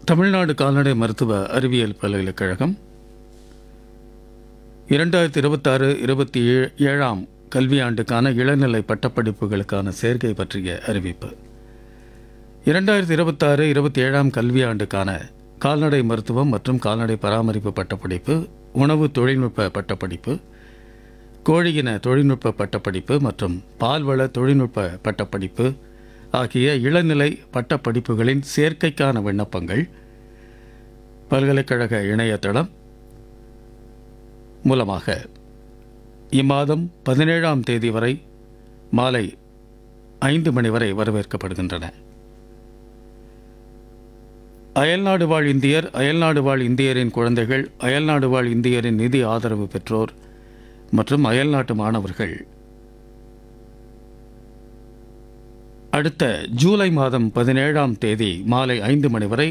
தமிழ்நாடு கால்நடை மருத்துவ அறிவியல் பல்கலைக்கழகம் இரண்டாயிரத்தி இருபத்தாறு இருபத்தி ஏ- ஏழாம் கல்வியாண்டுக்கான இளநிலை பட்டப்படிப்புகளுக்கான சேர்க்கை பற்றிய அறிவிப்பு இரண்டாயிரத்தி இருபத்தாறு இருபத்தி ஏழாம் கல்வியாண்டுக்கான கால்நடை மருத்துவம் மற்றும் கால்நடை பராமரிப்பு பட்டப்படிப்பு உணவு தொழில்நுட்ப பட்டப்படிப்பு கோழியின தொழில்நுட்ப பட்டப்படிப்பு மற்றும் பால்வள தொழில்நுட்ப பட்டப்படிப்பு ஆகிய இளநிலை பட்டப்படிப்புகளின் சேர்க்கைக்கான விண்ணப்பங்கள் பல்கலைக்கழக இணையதளம் மூலமாக இம்மாதம் பதினேழாம் தேதி வரை மாலை ஐந்து மணி வரை வரவேற்கப்படுகின்றன அயல்நாடு வாழ் இந்தியர் அயல்நாடு வாழ் இந்தியரின் குழந்தைகள் அயல்நாடு வாழ் இந்தியரின் நிதி ஆதரவு பெற்றோர் மற்றும் அயல்நாட்டு மாணவர்கள் அடுத்த ஜூலை மாதம் பதினேழாம் தேதி மாலை ஐந்து மணி வரை